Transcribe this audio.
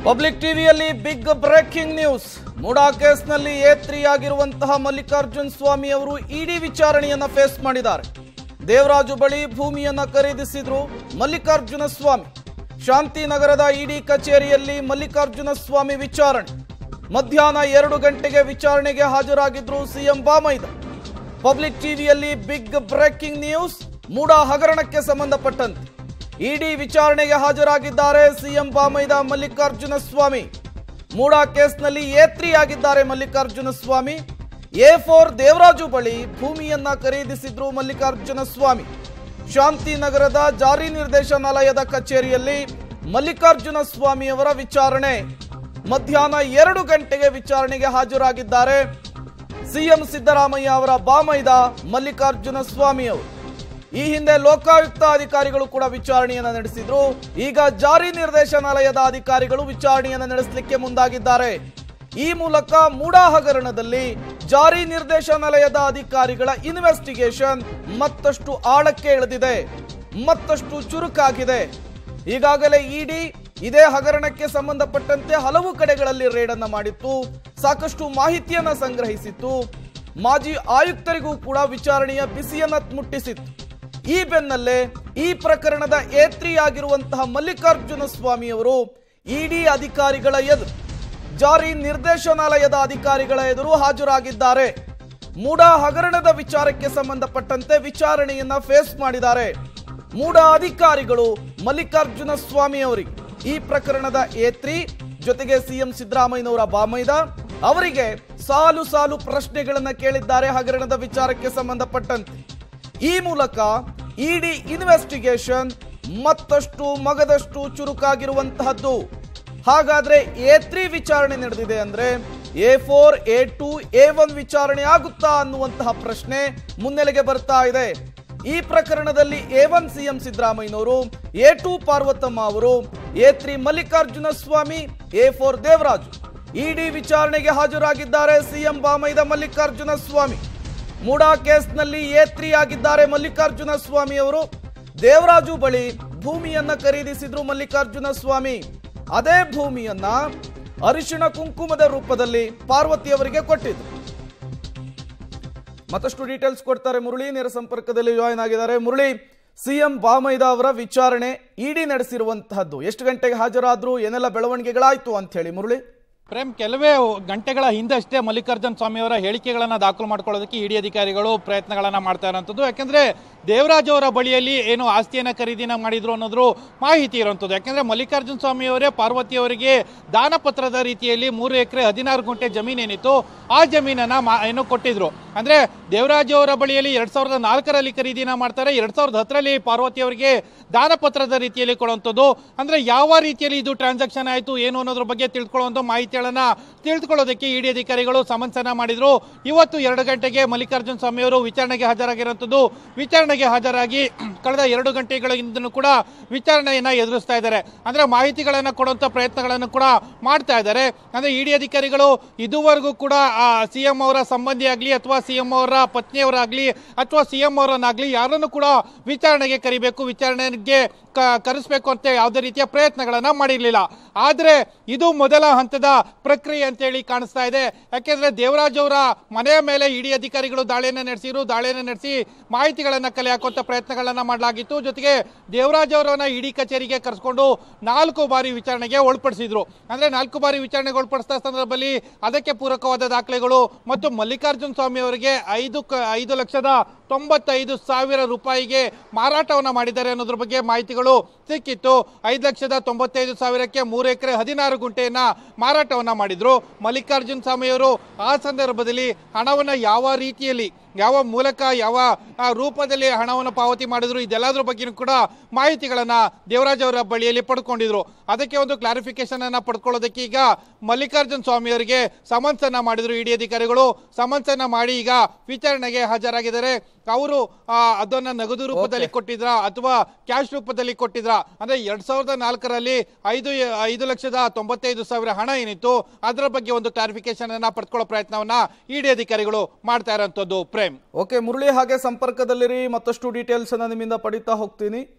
public ಟಿವಿಯಲ್ಲಿ big breaking news MUDA ಕೇಸ್ನಲ್ಲಿ A three ಆಗಿರುವಂತಹ ಮಲ್ಲಿಕಾರ್ಜುನ್ ಸ್ವಾಮಿ ಅವರು ಇಡಿ ವಿಚಾರಣೆಯನ್ನ ಫೇಸ್ ಮಾಡಿದ್ದಾರೆ ದೇವರಾಜು ಬಳಿ ಭೂಮಿಯನ್ನ ಖರೀದಿಸಿದ್ರು ಮಲ್ಲಿಕಾರ್ಜುನ ಸ್ವಾಮಿ ಶಾಂತಿನಗರದ ಇಡಿ ಕಚೇರಿಯಲ್ಲಿ ಮಲ್ಲಿಕಾರ್ಜುನ ಸ್ವಾಮಿ ವಿಚಾರಣೆ ಮಧ್ಯಾಹ್ನ ಎರಡು ಗಂಟೆಗೆ ವಿಚಾರಣೆಗೆ ಹಾಜರಾಗಿದ್ರು ಸಿಎಂ ಬಾಮೈದ ಪಬ್ಲಿಕ್ ಟಿವಿಯಲ್ಲಿ ಬಿಗ್ ಬ್ರೇಕಿಂಗ್ ನ್ಯೂಸ್ ಮೂಡಾ ಹಗರಣಕ್ಕೆ ಸಂಬಂಧಪಟ್ಟಂತೆ ಇಡಿ ವಿಚಾರಣೆಗೆ ಹಾಜರಾಗಿದ್ದಾರೆ ಸಿಎಂ ಬಾಮೈದ ಮಲ್ಲಿಕಾರ್ಜುನ ಸ್ವಾಮಿ ಮೂಡಾ ಕೇಸ್ನಲ್ಲಿ ಎ ತ್ರೀ ಆಗಿದ್ದಾರೆ ಮಲ್ಲಿಕಾರ್ಜುನ ಸ್ವಾಮಿ ಎ ಫೋರ್ ದೇವರಾಜು ಬಳಿ ಭೂಮಿಯನ್ನ ಖರೀದಿಸಿದ್ರು ಮಲ್ಲಿಕಾರ್ಜುನ ಸ್ವಾಮಿ ಶಾಂತಿನಗರದ ಜಾರಿ ನಿರ್ದೇಶನಾಲಯದ ಕಚೇರಿಯಲ್ಲಿ ಮಲ್ಲಿಕಾರ್ಜುನ ಸ್ವಾಮಿ ಅವರ ವಿಚಾರಣೆ ಮಧ್ಯಾಹ್ನ ಎರಡು ಗಂಟೆಗೆ ವಿಚಾರಣೆಗೆ ಹಾಜರಾಗಿದ್ದಾರೆ ಸಿಎಂ ಸಿದ್ದರಾಮಯ್ಯ ಅವರ ಬಾಮೈದ ಮಲ್ಲಿಕಾರ್ಜುನ ಸ್ವಾಮಿ ಅವರು ಈ ಹಿಂದೆ ಲೋಕಾಯುಕ್ತ ಅಧಿಕಾರಿಗಳು ಕೂಡ ವಿಚಾರಣೆಯನ್ನ ನಡೆಸಿದ್ರು ಈಗ ಜಾರಿ ನಿರ್ದೇಶನಾಲಯದ ಅಧಿಕಾರಿಗಳು ವಿಚಾರಣೆಯನ್ನ ನಡೆಸಲಿಕ್ಕೆ ಮುಂದಾಗಿದ್ದಾರೆ ಈ ಮೂಲಕ ಮೂಡಾ ಹಗರಣದಲ್ಲಿ ಜಾರಿ ನಿರ್ದೇಶನಾಲಯದ ಅಧಿಕಾರಿಗಳ ಇನ್ವೆಸ್ಟಿಗೇಷನ್ ಮತ್ತಷ್ಟು ಆಳಕ್ಕೆ ಇಳಿದಿದೆ ಮತ್ತಷ್ಟು ಚುರುಕಾಗಿದೆ ಈಗಾಗಲೇ ಇಡಿ ಇದೇ ಹಗರಣಕ್ಕೆ ಸಂಬಂಧಪಟ್ಟಂತೆ ಹಲವು ಕಡೆಗಳಲ್ಲಿ ರೇಡ್ ಅನ್ನ ಮಾಡಿತ್ತು ಸಾಕಷ್ಟು ಮಾಹಿತಿಯನ್ನ ಸಂಗ್ರಹಿಸಿತ್ತು ಮಾಜಿ ಆಯುಕ್ತರಿಗೂ ಕೂಡ ವಿಚಾರಣೆಯ ಬಿಸಿಯನ್ನ ಮುಟ್ಟಿಸಿತ್ತು ಈ ಬೆನ್ನಲ್ಲೇ ಈ ಪ್ರಕರಣದ ಎ ತ್ರೀ ಆಗಿರುವಂತಹ ಮಲ್ಲಿಕಾರ್ಜುನ ಸ್ವಾಮಿ ಅವರು ಇಡಿ ಅಧಿಕಾರಿಗಳ ಎದುರು ಜಾರಿ ನಿರ್ದೇಶನಾಲಯದ ಅಧಿಕಾರಿಗಳ ಎದುರು ಹಾಜರಾಗಿದ್ದಾರೆ ಮೂಡಾ ಹಗರಣದ ವಿಚಾರಕ್ಕೆ ಸಂಬಂಧಪಟ್ಟಂತೆ ವಿಚಾರಣೆಯನ್ನ ಫೇಸ್ ಮಾಡಿದ್ದಾರೆ ಮೂಡಾ ಅಧಿಕಾರಿಗಳು ಮಲ್ಲಿಕಾರ್ಜುನ ಸ್ವಾಮಿ ಅವರಿಗೆ ಈ ಪ್ರಕರಣದ ಎ ತ್ರೀ ಜೊತೆಗೆ ಸಿಎಂ ಸಿದ್ದರಾಮಯ್ಯನವರ ಬಾಮೈದ ಅವರಿಗೆ ಸಾಲು ಸಾಲು ಪ್ರಶ್ನೆಗಳನ್ನ ಕೇಳಿದ್ದಾರೆ ಹಗರಣದ ವಿಚಾರಕ್ಕೆ ಸಂಬಂಧಪಟ್ಟಂತೆ ಈ ಮೂಲಕ ಇಡಿ ಇನ್ವೆಸ್ಟಿಗೇಷನ್ ಮತ್ತಷ್ಟು ಮಗದಷ್ಟು ಚುರುಕಾಗಿರುವಂತಹದ್ದು ಹಾಗಾದ್ರೆ ಎ ತ್ರೀ ವಿಚಾರಣೆ ನಡೆದಿದೆ ಅಂದ್ರೆ A four A two A one ವಿಚಾರಣೆ ಆಗುತ್ತಾ ಅನ್ನುವಂತಹ ಪ್ರಶ್ನೆ ಮುನ್ನೆಲೆಗೆ ಬರ್ತಾ ಇದೆ ಈ ಪ್ರಕರಣದಲ್ಲಿ ಎ ಒನ್ ಸಿಎಂ ಸಿದ್ದರಾಮಯ್ಯನವರು ಎ ಟೂ ಪಾರ್ವತಮ್ಮ ಅವರು A three Mallikarjuna Swamy A four Devaraju ED ವಿಚಾರಣೆಗೆ ಹಾಜರಾಗಿದ್ದಾರೆ ಸಿಎಂ ಬಾಮೈದ ಮಲ್ಲಿಕಾರ್ಜುನ ಸ್ವಾಮಿ ಮೂಡಾ ಕೇಸ್ನಲ್ಲಿ ಎ ತ್ರೀ ಆಗಿದ್ದಾರೆ ಮಲ್ಲಿಕಾರ್ಜುನ ಸ್ವಾಮಿ ಅವರು ದೇವರಾಜು ಬಳಿ ಭೂಮಿಯನ್ನ ಖರೀದಿಸಿದ್ರು ಮಲ್ಲಿಕಾರ್ಜುನ ಸ್ವಾಮಿ ಅದೇ ಭೂಮಿಯನ್ನ ಅರಿಶಿಣ ಕುಂಕುಮದ ರೂಪದಲ್ಲಿ ಪಾರ್ವತಿ ಅವರಿಗೆ ಕೊಟ್ಟಿದ್ರು ಮತ್ತಷ್ಟು ಡೀಟೇಲ್ಸ್ ಕೊಡ್ತಾರೆ ಮುರಳಿ ನೇರ ಸಂಪರ್ಕದಲ್ಲಿ ಜಾಯ್ನ್ ಆಗಿದ್ದಾರೆ ಮುರಳಿ ಸಿಎಂ ಬಾಮೈದ ಅವರ ವಿಚಾರಣೆ ಇಡಿ ನಡೆಸಿರುವಂತಹದ್ದು ಎಷ್ಟು ಗಂಟೆಗೆ ಹಾಜರಾದ್ರು ಏನೆಲ್ಲ ಬೆಳವಣಿಗೆಗಳಾಯ್ತು ಅಂತ ಹೇಳಿ ಮುರಳಿ ಪ್ರೇಮ್ ಕೆಲವೇ ಗಂಟೆಗಳ ಹಿಂದಷ್ಟೇ ಮಲ್ಲಿಕಾರ್ಜುನ್ ಸ್ವಾಮಿ ಅವರ ಹೇಳಿಕೆಗಳನ್ನ ದಾಖಲು ಮಾಡ್ಕೊಳ್ಳೋದಕ್ಕೆ ಇಡಿ ಅಧಿಕಾರಿಗಳು ಪ್ರಯತ್ನಗಳನ್ನ ಮಾಡ್ತಾ ಇರೋಂಥದ್ದು ಯಾಕಂದ್ರೆ ದೇವರಾಜ್ ಅವರ ಬಳಿಯಲ್ಲಿ ಏನು ಆಸ್ತಿಯನ್ನ ಖರೀದಿನ ಮಾಡಿದ್ರು ಅನ್ನೋದ್ರ ಮಾಹಿತಿ ಇರುವಂಥದ್ದು ಯಾಕಂದ್ರೆ ಮಲ್ಲಿಕಾರ್ಜುನ್ ಸ್ವಾಮಿ ಅವರೇ ಪಾರ್ವತಿ ಅವರಿಗೆ ದಾನಪತ್ರದ ರೀತಿಯಲ್ಲಿ ಮೂರು ಎಕರೆ ಹದಿನಾರು ಗುಂಟೆ ಜಮೀನೇನಿತ್ತು ಆ ಜಮೀನನ್ನ ಮಾ- ಏನು ಕೊಟ್ಟಿದ್ರು ಅಂದ್ರೆ ದೇವರಾಜ್ ಅವರ ಬಳಿಯಲ್ಲಿ ಎರಡ್ ಸಾವಿರದ ನಾಲ್ಕರಲ್ಲಿ ಖರೀದಿನ ಮಾಡ್ತಾರೆ ಎರಡ್ ಸಾವಿರದ ಹತ್ತರಲ್ಲಿ ಪಾರ್ವತಿ ಅವರಿಗೆ ದಾನಪತ್ರದ ರೀತಿಯಲ್ಲಿ ಕೊಡುವಂಥದ್ದು ಅಂದ್ರೆ ಯಾವ ರೀತಿಯಲ್ಲಿ ಇದು ಟ್ರಾನ್ಸಾಕ್ಷನ್ ಆಯಿತು ಏನು ಅನ್ನೋದ್ರ ಬಗ್ಗೆ ತಿಳ್ಕೊಳ್ಳುವಂಥ ಮಾಹಿತಿಗಳನ್ನ ತಿಳಿದುಕೊಳ್ಳೋದಕ್ಕೆ ಇಡಿ ಅಧಿಕಾರಿಗಳು ಸಮನ್ಸ್ ಅನ್ನ ಮಾಡಿದ್ರು ಇವತ್ತು ಎರಡು ಗಂಟೆಗೆ ಮಲ್ಲಿಕಾರ್ಜುನ್ ಸ್ವಾಮಿ ಅವರು ವಿಚಾರಣೆಗೆ ಹಾಜರಾಗಿರುವಂಥದ್ದು ವಿಚಾರಣೆಗೆ ಹಾಜರಾಗಿ ಕಳೆದ ಎರಡು ಗಂಟೆಗಳಿಂದನೂ ಕೂಡ ವಿಚಾರಣೆಯನ್ನ ಎದುರಿಸ್ತಾ ಇದ್ದಾರೆ ಅಂದ್ರೆ ಮಾಹಿತಿಗಳನ್ನ ಕೊಡುವಂತ ಪ್ರಯತ್ನಗಳನ್ನು ಕೂಡ ಮಾಡ್ತಾ ಇದ್ದಾರೆ ಅಂದ್ರೆ ಇಡಿ ಅಧಿಕಾರಿಗಳು ಇದುವರೆಗೂ ಕೂಡ ಸಿಎಂ ಅವರ ಸಂಬಂಧಿ ಆಗಲಿ ಅಥವಾ ಸಿಎಂ ಅವರ ಪತ್ನಿಯವರಾಗ್ಲಿ ಅಥವಾ ಸಿಎಂ ಅವರನ್ನಾಗ್ಲಿ ಯಾರನ್ನು ಕೂಡ ವಿಚಾರಣೆಗೆ ಕರಿಬೇಕು ವಿಚಾರಣೆಗೆ ಕ- ಕರೆಸ್ಬೇಕು ಅಂತ ಯಾವುದೇ ರೀತಿಯ ಪ್ರಯತ್ನಗಳನ್ನ ಮಾಡಿರಲಿಲ್ಲ ಆದ್ರೆ ಇದು ಮೊದಲ ಹಂತದ ಪ್ರಕ್ರಿಯೆ ಅಂತೇಳಿ ಕಾಣಿಸ್ತಾ ಇದೆ ಯಾಕೆಂದ್ರೆ ದೇವರಾಜ್ ಅವರ ಮನೆಯ ಮೇಲೆ ಇಡಿ ಅಧಿಕಾರಿಗಳು ದಾಳಿಯನ್ನ ನಡೆಸಿರು ದಾಳಿಯನ್ನ ನಡೆಸಿ ಮಾಹಿತಿಗಳನ್ನ ಕಲೆ ಹಾಕುವಂತ ಪ್ರಯತ್ನಗಳನ್ನ ಮಾಡಲಾಗಿತ್ತು ಜೊತೆಗೆ ದೇವರಾಜ್ ಅವರನ್ನ ಇಡಿ ಕಚೇರಿಗೆ ಕರೆಸ್ಕೊಂಡು ನಾಲ್ಕು ಬಾರಿ ವಿಚಾರಣೆಗೆ ಒಳಪಡಿಸಿದ್ರು ಅಂದ್ರೆ ನಾಲ್ಕು ಬಾರಿ ವಿಚಾರಣೆಗೆ ಒಳಪಡಿಸಿದ ಸಂದರ್ಭದಲ್ಲಿ ಅದಕ್ಕೆ ಪೂರಕವಾದ ದಾಖಲೆಗಳು ಮತ್ತು ಮಲ್ಲಿಕಾರ್ಜುನ್ ಸ್ವಾಮಿ ಅವರಿಗೆ ಐದು ಕ- ಐದು ಲಕ್ಷದ ತೊಂಬತ್ತೈದು ಸಾವಿರ ರೂಪಾಯಿಗೆ ಮಾರಾಟವನ್ನ ಮಾಡಿದ್ದಾರೆ ಅನ್ನೋದ್ರ ಬಗ್ಗೆ ಮಾಹಿತಿಗಳು ಸಿಕ್ಕಿತ್ತು ಐದು ಲಕ್ಷದ ತೊಂಬತ್ತೈದು ಸಾವಿರಕ್ಕೆ ಮೂರು ಎಕರೆ ಹದಿನಾರು ಗುಂಟೆಯನ್ನ ಮಾರಾಟವನ್ನ ಮಾಡಿದ್ರು ಮಲ್ಲಿಕಾರ್ಜುನ್ ಸ್ವಾಮಿ ಅವರು ಆ ಸಂದರ್ಭದಲ್ಲಿ ಹಣವನ್ನ ಯಾವ ರೀತಿಯಲ್ಲಿ ಯಾವ ಮೂಲಕ ಯಾವ ಆ, ರೂಪದಲ್ಲಿ ಹಣವನ್ನು ಪಾವತಿ ಮಾಡಿದ್ರು ಇದೆಲ್ಲದ್ರ ಬಗ್ಗೆನೂ ಕೂಡ ಮಾಹಿತಿಗಳನ್ನ ದೇವರಾಜ್ ಅವರ ಬಳಿಯಲ್ಲಿ ಪಡ್ಕೊಂಡಿದ್ರು ಅದಕ್ಕೆ ಒಂದು ಕ್ಲಾರಿಫಿಕೇಶನ್ ಅನ್ನ ಪಡ್ಕೊಳ್ಳೋದಕ್ಕೆ ಈಗ ಮಲ್ಲಿಕಾರ್ಜುನ್ ಸ್ವಾಮಿ ಅವರಿಗೆ ಸಮನ್ಸ್ ಅನ್ನ ಮಾಡಿದ್ರು ಇಡಿ ಅಧಿಕಾರಿಗಳು ಸಮನ್ಸ್ ಅನ್ನ ಮಾಡಿ ಈಗ ವಿಚಾರಣೆಗೆ ಹಾಜರಾಗಿದ್ದಾರೆ ಅವರು ಆ, ಅದನ್ನ ನಗದು ರೂಪದಲ್ಲಿ ಕೊಟ್ಟಿದ್ರ ಅಥವಾ ಕ್ಯಾಶ್ ರೂಪದಲ್ಲಿ ಕೊಟ್ಟಿದ್ರ ಅಂದ್ರೆ ಎರಡ್ ಸಾವಿರದ ನಾಲ್ಕರಲ್ಲಿ ಐದು ಐದು ಲಕ್ಷದ ತೊಂಬತ್ತೈದು ಸಾವಿರ ಹಣ ಏನಿತ್ತು ಅದರ ಬಗ್ಗೆ ಒಂದು ಕ್ಲಾರಿಫಿಕೇಶನ್ ಅನ್ನ ಪಡ್ಕೊಳ್ಳೋ ಪ್ರಯತ್ನವನ್ನ ಇಡಿ ಅಧಿಕಾರಿಗಳು ಮಾಡ್ತಾ ಇರೋಂಥದ್ದು ಪ್ರೇಮ್ ಓಕೆ ಮುರಳಿ ಹಾಗೆ ಸಂಪರ್ಕದಲ್ಲಿರಿ ಮತ್ತಷ್ಟು ಡೀಟೇಲ್ಸ್ ಅನ್ನ ನಿಮ್ಮಿಂದ ಪಡಿತಾ ಹೋಗ್ತೀನಿ